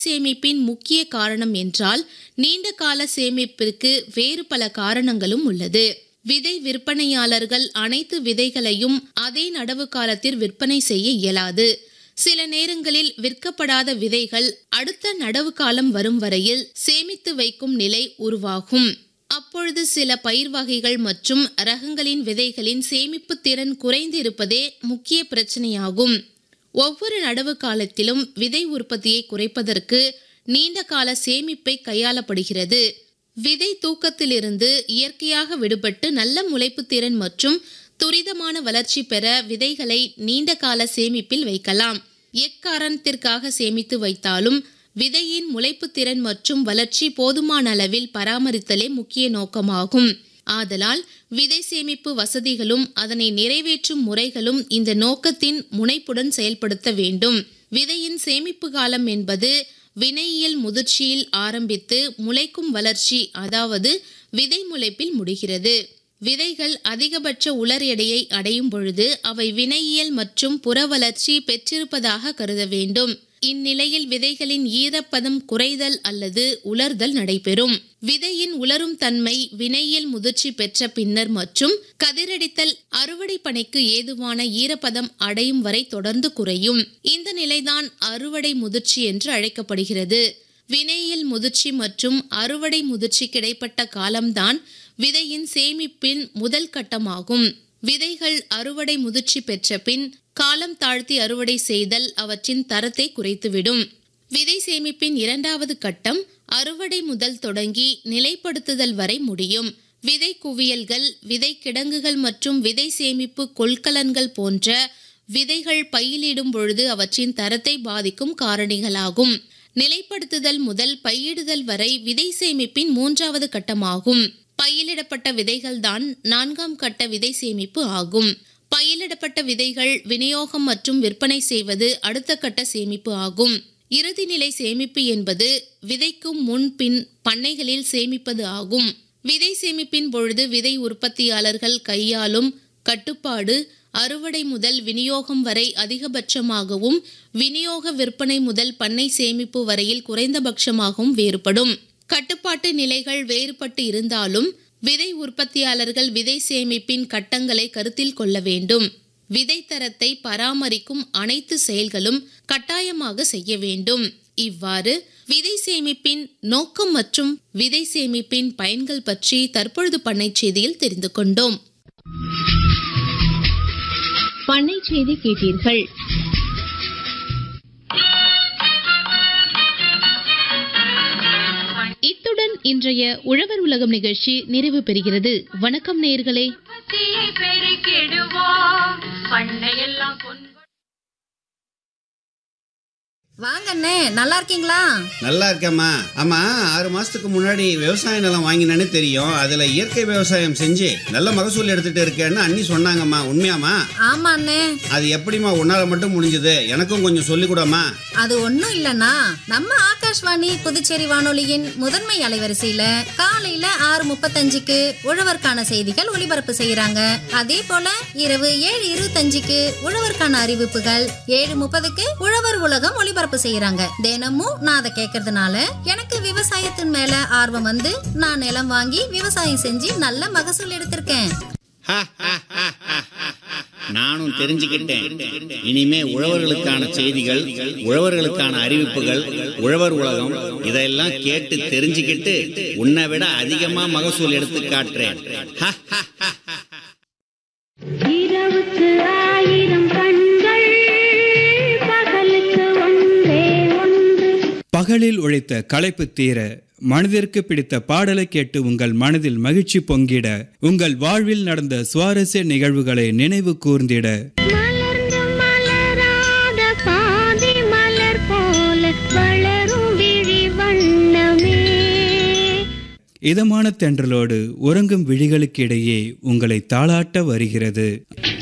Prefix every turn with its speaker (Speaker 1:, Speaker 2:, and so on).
Speaker 1: சேமிப்பின் முக்கிய காரணம் என்றால் நீண்ட கால சேமிப்பிற்கு வேறு பல காரணங்களும் உள்ளது விதை விற்பனையாளர்கள் அனைத்து விதைகளையும் அதே நடவு காலத்தில் விற்பனை செய்ய இயலாது சில நேரங்களில் விற்கப்படாத விதைகள் அடுத்த நடவு காலம் வரும் வரையில் சேமித்து வைக்கும் நிலை உருவாகும் அப்பொழுது சில பயிர் வகைகள் மற்றும் ரகங்களின் விதைகளின் சேமிப்பு திறன் குறைந்து இருப்பதே முக்கிய பிரச்சனையாகும் ஒவ்வொரு நடவு காலத்திலும் விதை உற்பத்தியை குறைப்பதற்கு நீண்ட கால சேமிப்பை கையாளப்படுகிறது விதை தூக்கத்திலிருந்து இயற்கையாக விடுபட்டு நல்ல முளைப்பு திறன் மற்றும் துரிதமான வளர்ச்சி பெற விதைகளை நீண்ட கால சேமிப்பில் வைக்கலாம் எக்காரணத்திற்காக சேமித்து வைத்தாலும் விதையின் முளைப்பு திறன் மற்றும் வளர்ச்சி போதுமான அளவில் பராமரித்தலே முக்கிய நோக்கமாகும் ஆதலால் விதை சேமிப்பு வசதிகளும் அதனை நிறைவேற்றும் முறைகளும் இந்த நோக்கத்தின் முனைப்புடன் செயல்படுத்த வேண்டும் விதையின் சேமிப்பு காலம் என்பது வினையியல் முதிர்ச்சியில் ஆரம்பித்து முளைக்கும் வளர்ச்சி அதாவது விதை முளைப்பில் முடிகிறது விதைகள் அதிகபட்ச உலர் எடையை அடையும் பொழுது அவை வினையியல் மற்றும் புற வளர்ச்சி பெற்றிருப்பதாக கருத வேண்டும் இந்நிலையில் விதைகளின் ஈரப்பதம் குறைதல் அல்லது உலர்தல் நடைபெறும் விதையின் உலரும் தன்மை வினையியல் முதிர்ச்சி பெற்ற பின்னர் மற்றும் கதிரடித்தல் அறுவடை பணிக்கு ஏதுவான ஈரப்பதம் அடையும் வரை தொடர்ந்து குறையும் இந்த நிலைதான் அறுவடை முதிர்ச்சி என்று அழைக்கப்படுகிறது வினையியல் முதிர்ச்சி மற்றும் அறுவடை முதிர்ச்சி கிடைப்பட்ட காலம்தான் விதையின் சேமிப்பின் முதல் கட்டமாகும் விதைகள் அறுவடை முதிர்ச்சி பெற்ற பின் காலம் தாழ்த்தி அறுவடை செய்தல் அவற்றின் தரத்தை குறைத்துவிடும் விதை சேமிப்பின் இரண்டாவது கட்டம் அறுவடை முதல் தொடங்கி நிலைப்படுத்துதல் வரை முடியும் விதை குவியல்கள் விதை கிடங்குகள் மற்றும் விதை சேமிப்பு கொள்கலன்கள் போன்ற விதைகள் பையிலிடும் பொழுது அவற்றின் தரத்தை பாதிக்கும் காரணிகளாகும் நிலைப்படுத்துதல் முதல் பையிடுதல் வரை விதை சேமிப்பின் மூன்றாவது கட்டமாகும் பையிலிடப்பட்ட விதைகள்தான் நான்காம் கட்ட விதை சேமிப்பு ஆகும் பயிலிடப்பட்ட விதைகள் விநியோகம் மற்றும் விற்பனை செய்வது அடுத்த கட்ட சேமிப்பு ஆகும் இறுதி நிலை சேமிப்பு என்பது விதைக்கும் முன் பின் பண்ணைகளில் சேமிப்பது ஆகும் விதை சேமிப்பின் பொழுது விதை உற்பத்தியாளர்கள் கையாளும் கட்டுப்பாடு அறுவடை முதல் விநியோகம் வரை அதிகபட்சமாகவும் விநியோக விற்பனை முதல் பண்ணை சேமிப்பு வரையில் குறைந்தபட்சமாகவும் வேறுபடும் கட்டுப்பாட்டு நிலைகள் வேறுபட்டு இருந்தாலும் விதை உற்பத்தியாளர்கள் விதை சேமிப்பின் கட்டங்களை கருத்தில் கொள்ள வேண்டும் விதை தரத்தை பராமரிக்கும் அனைத்து செயல்களும் கட்டாயமாக செய்ய வேண்டும் இவ்வாறு விதை சேமிப்பின் நோக்கம் மற்றும் விதை சேமிப்பின் பயன்கள் பற்றி தற்பொழுது பண்ணை செய்தியில் தெரிந்து கொண்டோம் பண்ணை செய்தி கேட்டீர்கள் இத்துடன் இன்றைய உழவர் உலகம் நிகழ்ச்சி நிறைவு பெறுகிறது வணக்கம் நேயர்களே
Speaker 2: உற்பத்தியை பெருக்கிடுவோம் பண்ணையெல்லாம் பொன்
Speaker 3: வாங்க அண்ணே நல்லா இருக்கீங்களா
Speaker 4: நல்லா இருக்கேம்மா ஆமா ஆறு மாசத்துக்கு முன்னாடி விவசாய நிலம் வாங்கினேன்னு தெரியும் அதுல இயற்கை விவசாயம் செஞ்சு நல்ல மகசூல் எடுத்துட்டு இருக்கேன்னு அண்ணி சொன்னாங்கம்மா உண்மையாம்மா
Speaker 3: ஆமா அண்ணே
Speaker 4: அது எப்படிம்மா உன்னால மட்டும் முடிஞ்சது எனக்கும் கொஞ்சம் சொல்லிக் கூடம்மா
Speaker 3: அது ஒண்ணும் இல்லனா நம்ம ஆகாஷ்வாணி புதுச்சேரி வானொலியின் முதன்மை அலைவரிசையில காலையில ஆறு முப்பத்தஞ்சுக்கு உழவர்க்கான செய்திகள் ஒளிபரப்பு செய்யறாங்க அதே போல இரவு ஏழு இருபத்தஞ்சுக்கு உழவர்க்கான அறிவிப்புகள் ஏழு முப்பதுக்கு உழவர் உலகம் ஒளிபரப்பு செய்யறாங்க தினமும் நான் அதை கேட்கறதுனால எனக்கு விவசாயத்தின் மேல ஆர்வம் வந்து நான் நிலம் வாங்கி விவசாயம் செஞ்சு நல்ல மகசூல் எடுத்திருக்கேன்
Speaker 5: நானும் தெரிஞ்சுக்கிட்டேன் இனிமே உழவர்களுக்கான செய்திகள் உழவர்களுக்கான அறிவிப்புகள் உழவர் உலகம் இதெல்லாம் கேட்டு தெரிஞ்சுக்கிட்டு உன்னை விட அதிகமா மகசூல் எடுத்து காட்டுறேன்
Speaker 6: இரவுக்கு ஆயிரம் கண்கள் பகலுக்கு ஒன்றே ஒன்று
Speaker 7: பகலில் உழைத்த களைப்பு தீர மனதிற்கு பிடித்த பாடலை கேட்டு உங்கள் மனதில் மகிழ்ச்சி பொங்கிட உங்கள் வாழ்வில் நடந்த சுவாரஸ்ய நிகழ்வுகளை நினைவு கூர்ந்திட
Speaker 6: மலர்ந்து மலராத பாதி மலர் போல வளரும் விழி வண்ணமே
Speaker 7: இதமான தென்றலோடு உறங்கும் விழிகளுக்கு இடையே உங்களை தாளாட்ட வருகிறது